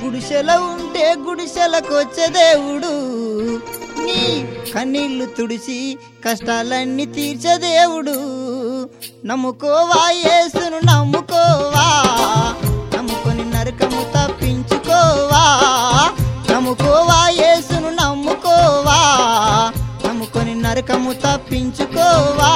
గుడిసెల ఉంటే గుడిసెలకొచ్చే దేవుడు నీ కన్నీళ్లు తుడిచి కష్టాలన్నీ తీర్చే దేవుడు నమ్ముకోవా యేసును నమ్ముకోవా నమ్ముకొని నరకము తప్పించుకోవా నమ్ముకోవా యేసును నమ్ముకోవా నమ్ముకొని నరకము తప్పించుకోవా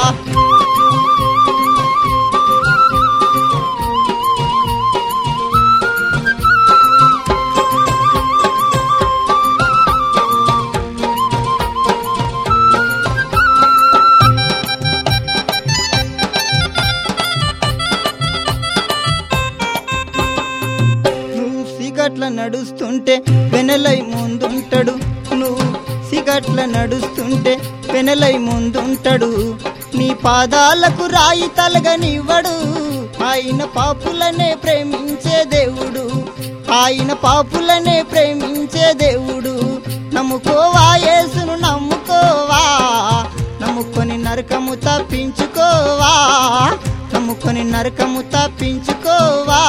నువ్వు సిగట్ల నడుస్తుంటే వెనలై ముందుంటాడు నువ్వు సిగట్ల నడుస్తుంటే వెనలై ముందుంటాడు నీ పాదాలకు రాయి తలగనివ్వడు ఆయన పాపులనే ప్రేమించే దేవుడు ఆయన పాపులనే ప్రేమించే దేవుడు నమ్ముకోవా యేసును నమ్ముకోవా నమ్ముకొని నరకము తప్పించుకోవా నమ్ముకొని నరకము తప్పించుకోవా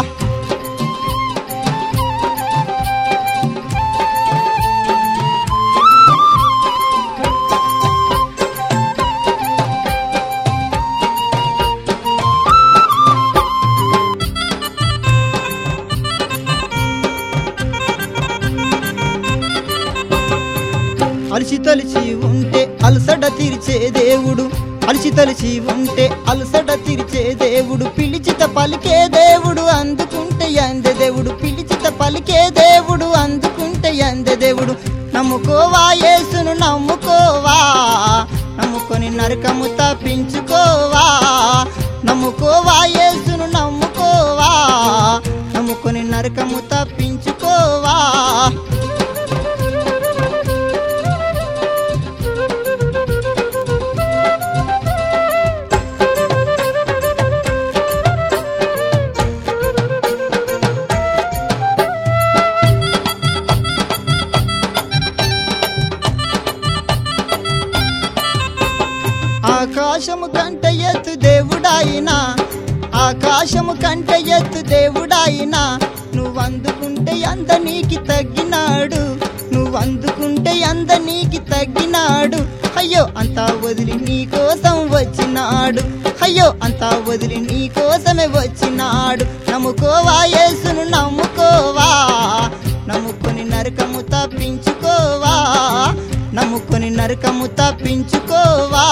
అలసి తలిచి ఉంటే అలసట తీర్చే దేవుడు అలసి తలిచి ఉంటే అలసట తీర్చే దేవుడు పిలిచిత పలికే దేవుడు అందుకుంటే అందే దేవుడు పిలిచిత పలికే దేవుడు అందుకుంటే అందే దేవుడు నమ్ముకోవా యేసును నమ్ముకోవా నమ్ముకొని నరకము తప్పించుకోవా నమ్ముకోవా యేసును నమ్ముకోవా నమ్ముకొని నరకము తప్పించుకోవా ఆకాశము కంట ఎత్తు దేవుడాయినా ఆకాశము కంట ఎత్తు దేవుడాయినా నువ్వు అందుకుంటే అంద నీకి తగ్గినాడు నువ్వు అందుకుంటే అంద నీకి తగ్గినాడు అయ్యో అంతా వదిలి నీ కోసం వచ్చినాడు అయ్యో అంతా వదిలి నీ కోసమే వచ్చినాడు నమ్ముకోవా యేసును నమ్ముకోవా నమ్ముకొని నరకము తప్పించుకోవా నమ్ముకొని నరకము తప్పించుకోవా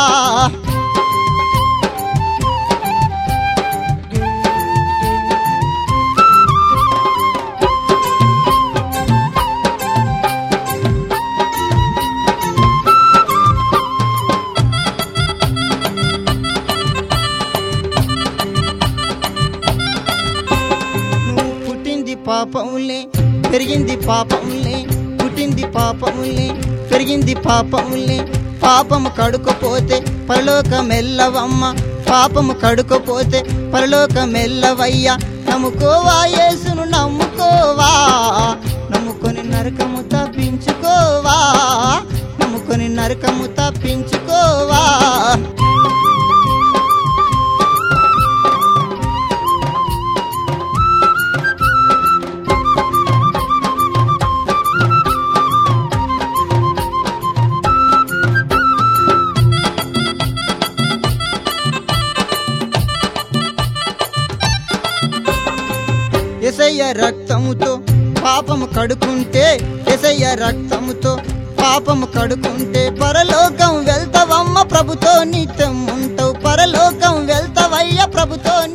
నువ్వు పుట్టింది పాపములే పెరిగింది పాపములే పుట్టింది పాపములే పెరిగింది పాపములే పాపము కడుకపోతే పరలోకం ఎల్లవమ్మ పాపము కడుకపోతే పరలోకం ఎల్లవయ్యా నమ్ముకోవా యేసును నమ్ముకోవా నమ్ముకొని నరకము తప్పించుకోవా నమ్ముకొని నరకము తప్పించుకోవా ఎసయ్య రక్తముతో పాపము కడుకుంటే ఎసయ్య రక్తముతో పాపము కడుకుంటే పరలోకం వెళ్తావమ్మ ప్రభుతో నిత్యం ఉంటావు పరలోకం వెళ్తావయ్య ప్రభుతో